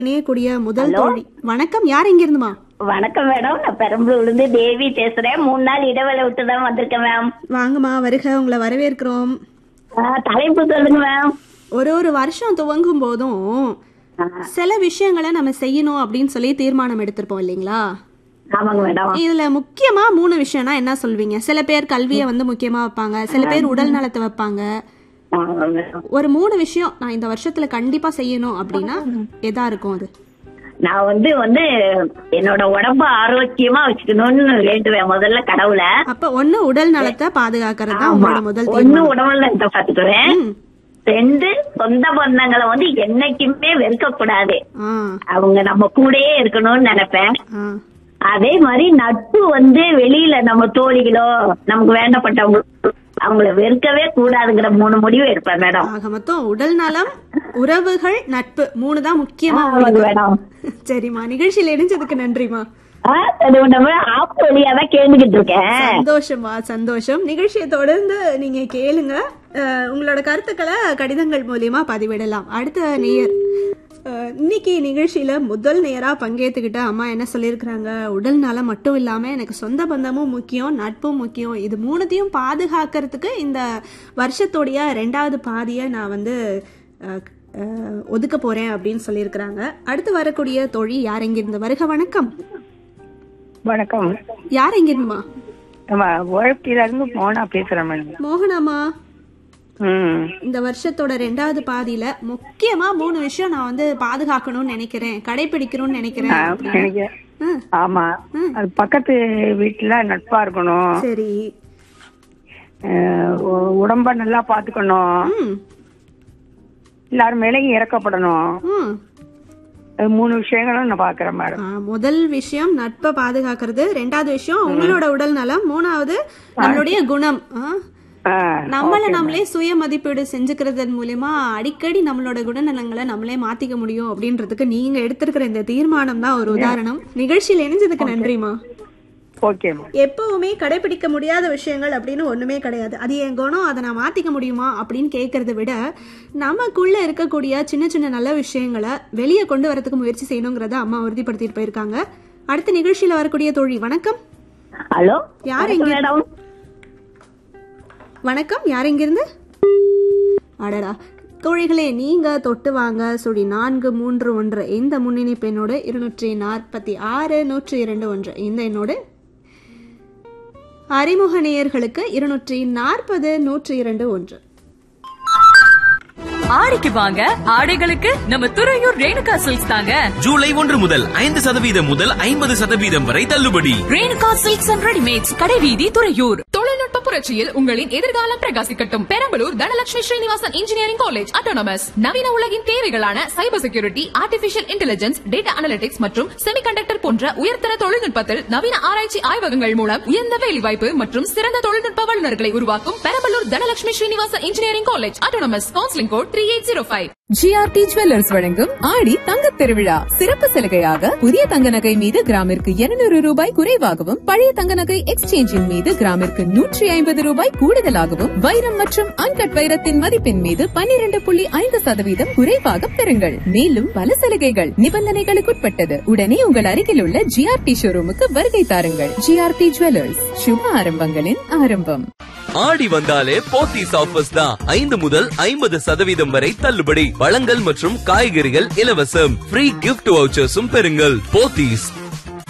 இணையக்கூடிய முதல் ஹலோ? தோழி வணக்கம் யார் எங்க இருந்துமா வணக்கம் மேடம் நான் பெரம்பலூர்ல இருந்து தேவி பேசுறேன் மூணு நாள் இடைவேளை விட்டு தான் வந்திருக்கேன் மேம் வாங்கம்மா வருக உங்களை வரவேற்கிறோம் ஆ, தலைப்பு சொல்லுங்க மேம் ஒரு ஒரு வருஷம் துவங்கும் போதும் ஆ, சில விஷயங்களை நம்ம செய்யணும் அப்படின்னு சொல்லி தீர்மானம் எடுத்திருப்போம் இல்லைங்களா ஆமாங்க மேடம் இதுல முக்கியமா மூணு விஷயம்னா என்ன சொல்வீங்க சில பேர் கல்வியை வந்து முக்கியமா வைப்பாங்க சில பேர் உடல் நலத்தை வைப்பாங்க ஆமாங்க மேடம். ஒரு மூணு விஷயம் நான் இந்த வருஷத்துல கண்டிப்பா செய்யணும் அப்படின்னா எதா இருக்கும் அது நான் வந்து வந்து என்னோட உடம்ப ஆரோக்கியமா வச்சுக்கணும்னு வேண்டுவேன் முதல்ல கடவுளை அப்ப ஒண்ணு உடல் நலத்தை பாதுகாக்கிறது தான் ஆமா. உங்களோட முதல் ஒண்ணு தீர்மானம் உடம்புல இருக்க பாத்துக்குவேன் ம். ரெண்டு சொந்த பந்தங்களை வந்து என்னைக்குமே வெறுக்க கூடாது ஆ அவங்க நம்ம கூடயே இருக்கணும்னு நினைப்பேன் ஆ அதே மாதிரி நட்பு வந்து வெளியில நம்ம தோழிகளோ நமக்கு வேண்டப்பட்டவங்க அவங்கள வெறுக்கவே கூடாதுங்கிற மூணு முடிவு எடுப்பேன் மேடம் ஆக மொத்தம் உடல் நலம் உறவுகள் நட்பு மூணு தான் முக்கியமா ஆமாங்க உங்களுக்கு மேடம் சரிம்மா நிகழ்ச்சியில் இணைஞ்சதுக்கு நன்றிமா ஆ, அது நம்ம ஆப் வழியா தான் கேட்டுக்கிட்டு இருக்கேன் சந்தோஷமா சந்தோஷம் நிகழ்ச்சியை தொடர்ந்து நீங்க கேளுங்க அஹ், உங்களோட கருத்துக்களை கடிதங்கள் மூலியமா பதிவிடலாம் அடுத்த நேயர் அஹ், இன்னைக்கு நிகழ்ச்சியில முதல் நேரா பங்கேற்றுக்கிட்ட அம்மா என்ன சொல்லியிருக்கிறாங்க உடல் நலம் மட்டும் இல்லாம எனக்கு சொந்த பந்தமும் முக்கியம் நட்பும் முக்கியம் இது மூணுத்தையும் பாதுகாக்கிறதுக்கு இந்த வருஷத்துடைய ரெண்டாவது பாதியை நான் வந்து அஹ், அஹ், ஒதுக்க போறேன் அப்படின்னு சொல்லியிருக்கிறாங்க அடுத்து வரக்கூடிய தோழி யார் எங்கிருந்து வருக வணக்கம் வணக்கம் யார் எங்கிருந்துமா நம்ம உழப்பில இருந்து மோனா பேசுறேன் மேடம் மோகனாமா ம் இந்த வருஷத்தோட ரெண்டாவது பாதியில முக்கியமா மூணு விஷயம் நான் வந்து பாதுகாக்கணும்னு நினைக்கிறேன் கடைபிடிக்கணும்னு நினைக்கிறேன் ஆ, அப்படின்னு. எனக்கு ஆ, ஆமா அது பக்கத்து வீட்டுல நட்பா இருக்கணும் சரி அஹ், உ- உடம்ப நல்லா பாத்துக்கணும் ம் எல்லாரும் மேலேயும் இறக்கப்படணும் ம் அது மூணு விஷயங்களும் நான் பாக்குறேன் மேடம் ஆ, முதல் விஷயம் நட்பை பாதுகாக்கிறது ரெண்டாவது விஷயம் உங்களோட உடல் நலம் மூணாவது நம்மளுடைய குணம் ஆ, ஆ, நம்மள நம்மளே சுய மதிப்பீடு செஞ்சுக்கிறதன் மூலியமா அடிக்கடி நம்மளோட குணநலங்களை நம்மளே மாத்திக்க முடியும் அப்படின்றதுக்கு நீங்க எடுத்திருக்கிற இந்த தீர்மானம் தான் ஒரு உதாரணம் நிகழ்ச்சியில் இணைஞ்சதுக்கு நன்றிமா ஓகே மேம் எப்பவுமே கடைபிடிக்க முடியாத விஷயங்கள் அப்படின்னு ஒண்ணுமே கிடையாது அது என் குணம் அதை நான் மாத்திக்க முடியுமா அப்படின்னு கேட்கறத விட நமக்குள்ள இருக்கக்கூடிய சின்ன சின்ன நல்ல விஷயங்களை வெளியே கொண்டு வரதுக்கு முயற்சி செய்யணுங்கிறத அம்மா உறுதிப்படுத்திட்டு போயிருக்காங்க அடுத்த நிகழ்ச்சியில வரக்கூடிய தோழி வணக்கம் ஹலோ யார் வணக்கம் இங்க? மேடம் வணக்கம் யார் இங்கிருந்து அடடா தோழிகளே நீங்க தொட்டு வாங்க சுழி நான்கு மூன்று ஒன்று இந்த முன்னணி பெண்ணோடு இருநூற்றி நாற்பத்தி ஆறு நூற்றி இரண்டு ஒன்று இந்த எண்ணோடு அறிமுக நேயர்களுக்கு இருநூற்றி நாற்பது நூற்றி இரண்டு ஒன்று ஆடிக்கு வாங்க ஆடைகளுக்கு நம்ம துறையூர் ரேணுகா சில்க்ஸ் தாங்க ஜூலை ஒன்று முதல் ஐந்து சதவீதம் முதல் ஐம்பது சதவீதம் வரை தள்ளுபடி ரேணுகா சில்க்ஸ் அண்ட் ரெடிமேட்ஸ் கடைவீதி துறையூர் தொழில்நுட்ப புரட்சியில் உங்களின் எதிர்காலம் பிரகாசிக்கட்டும் Perambalur Dhanalakshmi Srinivasan engineering college autonomous நவீன உலகின் தேவைகளான cyber security artificial intelligence data analytics மற்றும் செமிகண்டக்டர் போன்ற உயர்தர தொழில்நுட்பத்தில் நவீன ஆராய்ச்சி ஆய்வகங்கள் மூலம் உயர்ந்த வேலைவாய்ப்பு மற்றும் சிறந்த தொழில்நுட்ப வல்லுநர்களை உருவாக்கும் Perambalur Dhanalakshmi Srinivasan engineering college autonomous counselling code three eight zero five GRT jewellers வழங்கும் ஆடி தங்கத் திருவிழா சிறப்பு சலுகையாக புதிய தங்க நகை மீது கிராமிற்கு 200 ரூபாய் குறைவாகவும் பழைய தங்க நகை எக்ஸ்சேஞ்சின் மீது கிராமிற்கு நூற்றி ஐம்பது ரூபாய் கூடுதலாகவும் வைரம் மற்றும் அன்கட் வைரத்தின் மதிப்பின் மீது 12.5% புள்ளி ஐந்து சதவீதம் குறைவாக பெறுங்கள் மேலும் பல சலுகைகள் நிபந்தனைகளுக்குட்பட்டது உடனே உங்கள் அருகில் உள்ள ஜிஆர்டி ஷோரூமுக்கு வருகை தாருங்கள் ஜிஆர்டி ஜுவல்லர்ஸ் சுப ஆரம்பங்களின் ஆரம்பம் ஆடி வந்தாலே போத்தீஸ் ஆஃபர்ஸ் தான் ஐந்து முதல் ஐம்பது சதவீதம் வரை தள்ளுபடி பழங்கள் மற்றும் காய்கறிகள் இலவசம் ஃப்ரீ கிஃப்ட் வவுச்சர்ஸும் பெறுங்கள் போத்தீஸ்